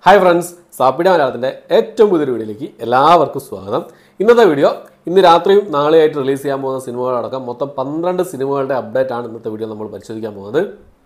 hi friends സാപ്പിഡ മലയാളത്തിൻ്റെ ഏറ്റവും പുതിയൊരു വീഡിയോയിലേക്ക് എല്ലാവർക്കും സ്വാഗതം ഇന്നത്തെ വീഡിയോ ഇന്ന് രാത്രിയും നാളെയായിട്ട് റിലീസ് ചെയ്യാൻ പോകുന്ന സിനിമകളടക്കം മൊത്തം പന്ത്രണ്ട് സിനിമകളുടെ അപ്ഡേറ്റ് ആണ് ഇന്നത്തെ വീഡിയോ നമ്മൾ പരിശോധിക്കാൻ പോകുന്നത്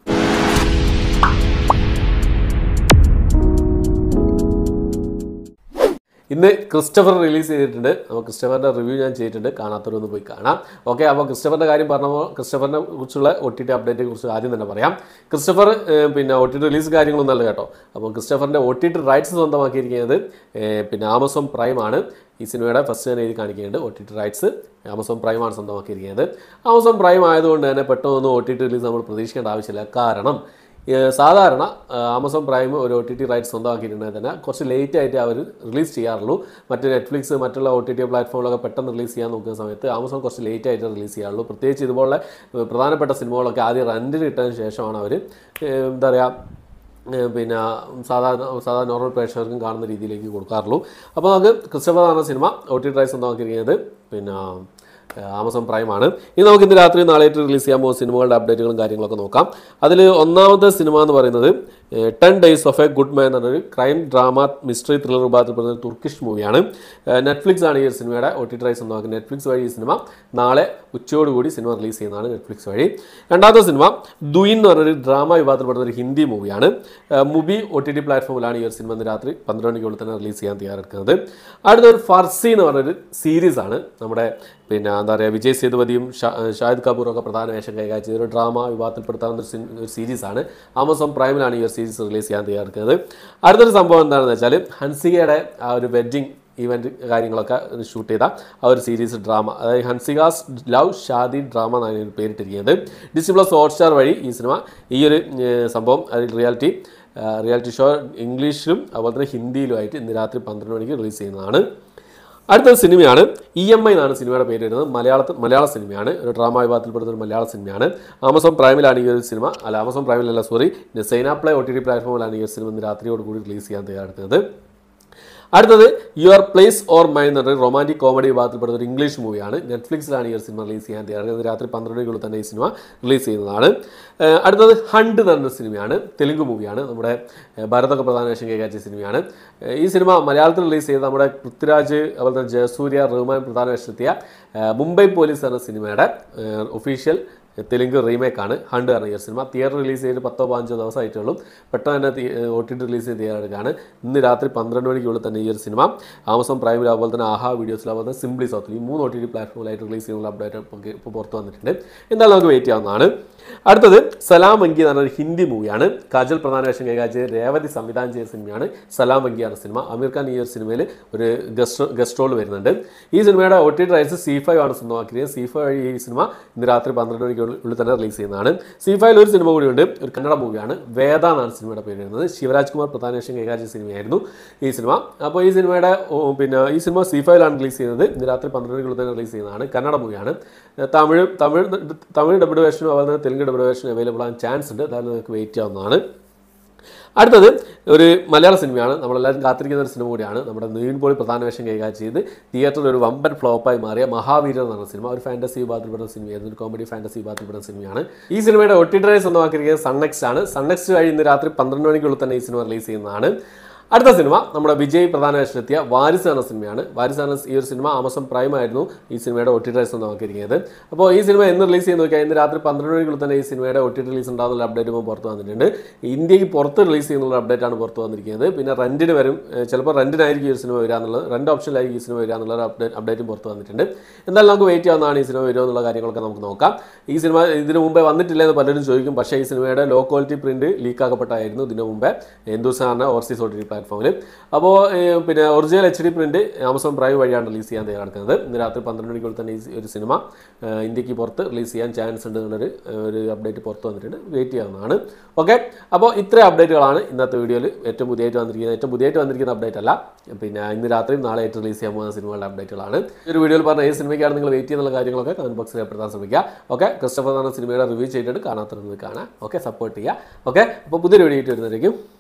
ഇന്ന് ക്രിസ്റ്റഫർ റിലീസ് ചെയ്തിട്ടുണ്ട് അപ്പോൾ ക്രിസ്റ്റഫറിൻ്റെ റിവ്യൂ ഞാൻ ചെയ്തിട്ടുണ്ട് കാണാത്തവരൊന്ന് പോയി കാണാം ഓക്കെ അപ്പോൾ ക്രിസ്റ്റഫറിൻ്റെ കാര്യം പറഞ്ഞപ്പോൾ ക്രിസ്റ്റഫറിനെ കുറിച്ചുള്ള ഒ ടി ടി അപ്ഡേറ്റിനെ കുറിച്ച് ആദ്യം തന്നെ പറയാം ക്രിസ്റ്റഫർ ഏഹ്, പിന്നെ ഒ ടി ടി റിലീസ് കാര്യങ്ങളൊന്നും അല്ല കേട്ടോ അപ്പോൾ ക്രിസ്റ്റഫറിൻ്റെ ഒ ടി ടി റൈറ്റ്സ് സ്വന്തമാക്കിയിരിക്കുന്നത് ഏഹ്, പിന്നെ ആമസോൺ പ്രൈം ആണ് ഈ സിനിമയുടെ ഫസ്റ്റ് തന്നെ എഴുതി കാണിക്കുന്നുണ്ട് O T T rights Amazon Prime ആണ് സ്വന്തമാക്കിയിരിക്കുന്നത് ആമസോൺ പ്രൈം ആയതുകൊണ്ട് തന്നെ പെട്ടെന്നൊന്നും ഒ ടി ടി റിലീസ് നമ്മൾ പ്രതീക്ഷിക്കേണ്ട ആവശ്യമില്ല കാരണം ഏഹ് സാധാരണ ആഹ് ആമസോൺ പ്രൈം ഒരു ഒ ടി ടി റൈറ്റ്സ് സ്വന്തമാക്കിയിട്ടുണ്ടെങ്കിൽ തന്നെ കുറച്ച് ലേറ്റ് ആയിട്ട് അവർ റിലീസ് ചെയ്യാറുള്ളൂ മറ്റ് നെറ്റ്ഫ്ലിക്സ് മറ്റുള്ള ഒ ടി ടി പ്ലാറ്റ്ഫോമിലൊക്കെ പെട്ടെന്ന് റിലീസ് ചെയ്യാൻ നോക്കുന്ന സമയത്ത് ആമസോൺ കുറച്ച് ലേറ്റ് ആയിട്ട് റിലീസ് ചെയ്യാറുള്ളൂ പ്രത്യേകിച്ച് ഇതുപോലുള്ള ഏഹ് പ്രധാനപ്പെട്ട സിനിമകളൊക്കെ ആദ്യം റെൻറ്റിന് കിട്ടതിന് ശേഷമാണ് അവർ എന്താ പറയുക ഏഹ് പിന്നെ സാധാരണ സാധാരണ നോർമൽ പ്രേക്ഷകർക്കും കാണുന്ന രീതിയിലേക്ക് കൊടുക്കാറുള്ളൂ അപ്പോൾ നമുക്ക് ക്രിസ്റ്റഫർ എന്ന സിനിമ ഒ ടി റൈസ് സ്വന്തമാക്കിയിരിക്കുന്നത് പിന്നെ ഏഹ് ആമസോൺ പ്രൈം ആണ് ഇനി നമുക്ക് ഇന്ന് രാത്രി നാളെയായിട്ട് റിലീസ് ചെയ്യാൻ പോകുന്ന സിനിമകളുടെ അപ്ഡേറ്റുകളും കാര്യങ്ങളൊക്കെ നോക്കാം അതിൽ ഒന്നാമത്തെ സിനിമ എന്ന് പറയുന്നത് ten days of a good man എന്നൊരു ക്രൈം ഡ്രാമ മിസ്റ്ററി ത്രില്ലർ വിഭാഗത്തിൽപ്പെടുന്ന ഒരു തുർക്കിഷ് മൂവിയാണ് നെറ്റ്ഫ്ലിക്സ് ആണ് ഈ ഒരു സിനിമയുടെ ഒ ടി റൈസ് സ്വന്തമാക്കി നെറ്റ്ഫ്ലിക്സ് വഴി ഈ സിനിമ നാളെ ഉച്ചയോടുകൂടി സിനിമ റിലീസ് ചെയ്യുന്നതാണ് നെറ്റ്ഫ്ലിക്സ് വഴി രണ്ടാമത്തെ സിനിമ ദുയിൻ എന്ന് പറഞ്ഞൊരു ഡ്രാമ വിഭാഗത്തിൽപ്പെടുന്ന ഒരു ഹിന്ദി മൂവിയാണ് മുബി ഒ ടി ടി പ്ലാറ്റ്ഫോമിലാണ് ഈ ഒരു സിനിമ ഇന്ന് രാത്രി പന്ത്രണ്ട് മണിക്കുള്ളിൽ തന്നെ റിലീസ് ചെയ്യാൻ തയ്യാറെടുക്കുന്നത് അടുത്തൊരു ഫർസി എന്ന് പറഞ്ഞൊരു സീരീസ് ആണ് നമ്മുടെ പിന്നെ എന്താ പറയുക വിജയ് സേതുപതിയും ഷാ- ഷാഹിദ് കപൂറും ഒക്കെ പ്രധാന വേഷം കൈകാര്യം ചെയ്ത ഒരു ഡ്രാമ വിഭാഗത്തിൽപ്പെടുത്താവുന്ന ഒരു സിൻ- ഒരു സീരീസാണ് ആമസോൺ പ്രൈമിലാണ് ഈ ഒരു സീരീസ് റിലീസ് ചെയ്യാൻ തയ്യാറെടുക്കുന്നത് അടുത്തൊരു സംഭവം എന്താണെന്ന് വെച്ചാൽ ഹൻസികയുടെ ആ ഒരു വെഡ്ഡിങ് ഈവൻറ്റ് കാര്യങ്ങളൊക്കെ ഷൂട്ട് ചെയ്ത ആ ഒരു സീരീസ് ഡ്രാമ അതായത് ഹൻസികാസ് ലവ് ഷാദി ഡ്രാമ എന്നാണ് ഇതിന് പേരിട്ടിരിക്കുന്നത് ഡിസി പ്ലസ് ഹോട്ട്സ്റ്റാർ വഴി ഈ സിനിമ ഈ ഒരു ഏഹ്, സംഭവം അതിൽ റിയാലിറ്റി റിയാലിറ്റി ഷോ ഇംഗ്ലീഷിലും അതുപോലെ തന്നെ ഹിന്ദിയിലുമായിട്ട് ഇന്ന് രാത്രി പന്ത്രണ്ട് മണിക്ക് റിലീസ് ചെയ്യുന്നതാണ് അടുത്ത സിനിമയാണ് ഇ എം ഐ എന്നാണ് സിനിമയുടെ പേര് വരുന്നത് മലയാളത്തിൽ മലയാള സിനിമയാണ് ഒരു ഡ്രാമ വിഭാഗത്തിൽപ്പെടുന്ന ഒരു മലയാള സിനിമയാണ് ആമസോൺ പ്രൈമിലാണ് ഈ ഒരു സിനിമ അല്ല ആമസോൺ പ്രൈമിലല്ല sorry Saina play O T T പ്ലാറ്റ്ഫോമിലാണ് ഈ ഒരു സിനിമ ഇന്ന് രാത്രിയോട് കൂടി റിലീസ് ചെയ്യാൻ തയ്യാറെടുത്തത് അടുത്തത് യുവർ പ്ലേസ് ഓർ മൈൻ എന്ന് പറഞ്ഞ റൊമാൻറ്റിക് കോമഡി വിഭാഗത്തിൽപ്പെടുന്ന ഒരു ഇംഗ്ലീഷ് മൂവിയാണ് നെറ്റ്ഫ്ലിക്സിലാണ് ഈ ഒരു സിനിമ റിലീസ് ചെയ്യാൻ തയ്യാറെടുക്കുന്നത് രാത്രി പന്ത്രണ്ട് മണിക്കുള്ളിൽ തന്നെ ഈ സിനിമ റിലീസ് ചെയ്യുന്നതാണ് ഏഹ് അടുത്തത് ഹണ്ട് എന്ന് പറഞ്ഞ സിനിമയാണ് തെലുങ്ക് മൂവിയാണ് നമ്മുടെ ഏഹ് ഭരതൊക്കെ പ്രധാന വേഷം കൈകാര്യം ചെയ്ത സിനിമയാണ് ഏഹ് ഈ സിനിമ മലയാളത്തിൽ റിലീസ് ചെയ്ത നമ്മുടെ പൃഥ്വിരാജ് അതുപോലെ തന്നെ ജയസൂര്യ റഹ്മാൻ പ്രധാന വേഷത്തെത്തിയ ഏഹ് മുംബൈ പോലീസ് എന്ന സിനിമയുടെ ഒഫീഷ്യൽ തെലുങ്ക് റീമേക്കാണ് ഹണ്ട് എന്ന ഈ ഒരു സിനിമ തിയേറ്റർ റിലീസ് ചെയ്ത് പത്തോ പതിനഞ്ചോ ദിവസമായിട്ടുള്ളൂ പെട്ടെന്ന് തന്നെ ഒ ടി ടി റിലീസ് ചെയ്ത് തയ്യാറെടുക്കുകയാണ് ഇന്ന് രാത്രി പന്ത്രണ്ട് മണിക്കുള്ളിൽ തന്നെ ഈ ഒരു സിനിമ ആമസോൺ പ്രൈമിൽ അതുപോലെ തന്നെ ആഹാ വീഡിയോസിൽ അതുപോലെ തന്നെ സിംപ്ലി സൗത്തിൽ ഈ മൂന്ന് ഒ ടി ടി പ്ലാറ്റ്ഫോമിലായിട്ട് റിലീസ് ചെയ്യുന്ന അപ്ഡേറ്റ് ഇപ്പോൾ പുറത്ത് വന്നിട്ടുണ്ട് എന്തായാലും നമുക്ക് വെയിറ്റ് ചെയ്യാവുന്നതാണ് അടുത്തത് സലാം അങ്കി എന്ന് പറഞ്ഞ ഒരു ഹിന്ദി മൂവിയാണ് കാജൽ പ്രധാന വേഷം കൈകാര്യം ചെയ്ത് രേവതി സംവിധാനം ചെയ്ത സിനിമയാണ് സലാം അങ്കി എന്ന സിനിമ അമീർ ഖാൻ ഈ ഒരു സിനിമയിൽ ഒരു ഗസ്റ്റ് ഗസ്റ്റ് റോൾ വരുന്നുണ്ട് ഈ സിനിമയുടെ O T T rights Zee five ആണ് സ്വന്തമാക്കിയത് സി ഫൈവ് വഴി ഈ സിനിമ ഇന്ന് രാത്രി പന്ത്രണ്ട് മണിക്ക് ഉള്ളിൽ തന്നെ റിലീസ് ചെയ്യുന്നതാണ് സി ഫൈവിൽ ഒരു സിനിമ കൂടിയുണ്ട് ഒരു കന്നഡ മൂവിയാണ് വേദ എന്നാണ് സിനിമയുടെ പേര് വരുന്നത് ശിവരാജ് കുമാർ പ്രധാന വേഷം കൈകാര്യം ചെയ്ത സിനിമയായിരുന്നു ഈ സിനിമ അപ്പോൾ ഈ സിനിമയുടെ ഓ, പിന്നെ ഈ സിനിമ സി ഫൈവിലാണ് റിലീസ് ചെയ്യുന്നത് ഇന്ന് രാത്രി പന്ത്രണ്ട് മണിക്കുള്ളിൽ തന്നെ റിലീസ് ചെയ്യുന്നതാണ് കന്നഡ മൂവിയാണ് തമിഴ് തമിഴ് തമിഴ് ഡബിഡ് വേർഷനും അതുപോലെ തന്നെ തെലുങ്ക് ഡബിഡ് വേർഷനും അവൈലബിൾ ആകാൻ ചാൻസ് ഉണ്ട് അതായത് നിങ്ങൾക്ക് വെയിറ്റ് ചെയ്യാവുന്നതാണ് അടുത്തത് ഒരു മലയാള സിനിമയാണ് നമ്മളെല്ലാവരും കാത്തിരിക്കുന്ന ഒരു സിനിമ കൂടിയാണ് നമ്മുടെ നീൻ പോളി പ്രധാന വേഷം കൈകാര്യം ചെയ്ത് തിയേറ്ററിൽ ഒരു വമ്പൻ ഫ്ലോപ്പായി മാറിയ മഹാവീരൻ എന്ന് പറഞ്ഞ സിനിമ ഒരു ഫാൻറ്റസി വിഭാഗത്തിൽപ്പെടുന്ന സിനിമയായിരുന്നു ഒരു കോമഡി ഫാൻറ്റസി വിഭാഗത്തിൽപ്പെടുന്ന സിനിമയാണ് ഈ സിനിമയുടെ ഒട്ടിഡ്രൈ സ്വന്തമാക്കിയിരിക്കുന്നത് സൺനെക്സ്റ്റ് ആണ് സൺനെക്സ്റ്റ് വഴി ഇന്ന് രാത്രി പന്ത്രണ്ട് മണിക്കുള്ളിൽ തന്നെ ഈ സിനിമ റിലീസ് ചെയ്യുന്നതാണ് അടുത്ത സിനിമ നമ്മുടെ വിജയ് പ്രധാന വേഷത്തിലെത്തിയ വാരിസ് എന്ന സിനിമയാണ് വാരിസ് എന്ന ഈ ഒരു സിനിമ ആമസോൺ പ്രൈം ആയിരുന്നു ഈ സിനിമയുടെ ഒ ടി റൈസ് നോക്കിയിരിക്കുന്നത് അപ്പോൾ ഈ സിനിമ എന്ന് റിലീസ് ചെയ്ത് നോക്കിയാൽ ഇന്ന് രാത്രി പന്ത്രണ്ട് മണിക്കുള്ളിൽ തന്നെ ഈ സിനിമയുടെ ഒ ടി റിലീസ് ഉണ്ടാകുന്ന അപ്ഡേറ്റ് ഇപ്പോൾ പുറത്ത് വന്നിട്ടുണ്ട് ഇന്ത്യക്ക് പുറത്ത് റിലീസ് ചെയ്യുന്നുള്ള അപ്ഡേറ്റ് ആണ് പുറത്ത് വന്നിരിക്കുന്നത് പിന്നെ റെൻറ്റിന് വരും ഏഹ് ചിലപ്പോൾ റെൻറ്റിനായിരിക്കും ഈ ഒരു സിനിമ വരിക എന്നുള്ളത് റെൻറ്റ് ഓപ്ഷനിലായിരിക്കും ഈ സിനിമ വരിക എന്നുള്ള അപ്ഡേറ്റ് അപ്ഡേറ്റും പുറത്ത് വന്നിട്ടുണ്ട് എന്തായാലും നമുക്ക് വെയിറ്റ് ചെയ്യാവുന്നതാണ് ഈ സിനിമ വരുമോ എന്നുള്ള കാര്യങ്ങളൊക്കെ നമുക്ക് നോക്കാം ഈ സിനിമ ഇതിന് മുമ്പേ വന്നിട്ടില്ല എന്ന് പലരും ചോദിക്കും പക്ഷേ ഈ സിനിമയുടെ ലോ ക്വാളിറ്റി പ്രിന്റ് ലീക്ക് ആക്കപ്പെട്ടായിരുന്നു ഇതിന് മുമ്പേ ഹിന്ദുസ്ഥാന ഓവർസീസ് ഒ ടി പ്ലാറ്റ്ഫോമിൽ അപ്പോൾ പിന്നെ original H D print Amazon Prime വഴിയാണ് റിലീസ് ചെയ്യാൻ തയ്യാറെടുക്കുന്നത് ഇന്ന് രാത്രി പന്ത്രണ്ട് മണിക്കുള്ളിൽ തന്നെ ഈ ഒരു സിനിമ ഏഹ് ഇന്ത്യക്ക് പുറത്ത് റിലീസ് ചെയ്യാൻ ചാൻസ് ഉണ്ട് എന്നുള്ളൊരു ഏഹ് ഒരു അപ്ഡേറ്റ് പുറത്ത് വന്നിട്ടുണ്ട് വെയിറ്റ് ചെയ്യാവുന്നതാണ് ഓക്കെ അപ്പോൾ ഇത്രയും അപ്ഡേറ്റുകളാണ് ഇന്നത്തെ വീഡിയോയിൽ ഏറ്റവും പുതിയതായിട്ട് വന്നിരിക്കുന്നത് ഏറ്റവും പുതിയതായിട്ട് വന്നിരിക്കുന്ന അപ്ഡേറ്റ് അല്ല പിന്നെ ഇന്ന് രാത്രി നാളെ ആയിട്ട് റിലീസ് ചെയ്യാൻ പോകുന്ന സിനിമകളുടെ അപ്ഡേറ്റുകളാണ് ഈ ഒരു വീഡിയോയിൽ പറഞ്ഞ ഏത് സിനിമയ്ക്കാണ് നിങ്ങൾ വെയിറ്റ് ചെയ്യുന്ന കാര്യങ്ങളൊക്കെ കമന്റ് ബോക്സിൽ രേഖപ്പെടുത്താൻ ശ്രമിക്കുക ഓക്കെ ക്രിസ്റ്റഫർ എന്ന സിനിമയുടെ റിവ്യൂ ചെയ്തിട്ട് കാണാത്തത് കാണാം ഓക്കെ സപ്പോർട്ട് ചെയ്യുക ഓക്കെ അപ്പോൾ പുതിയൊരു വീഡിയോ ആയിട്ട് വരുന്നതായിരിക്കും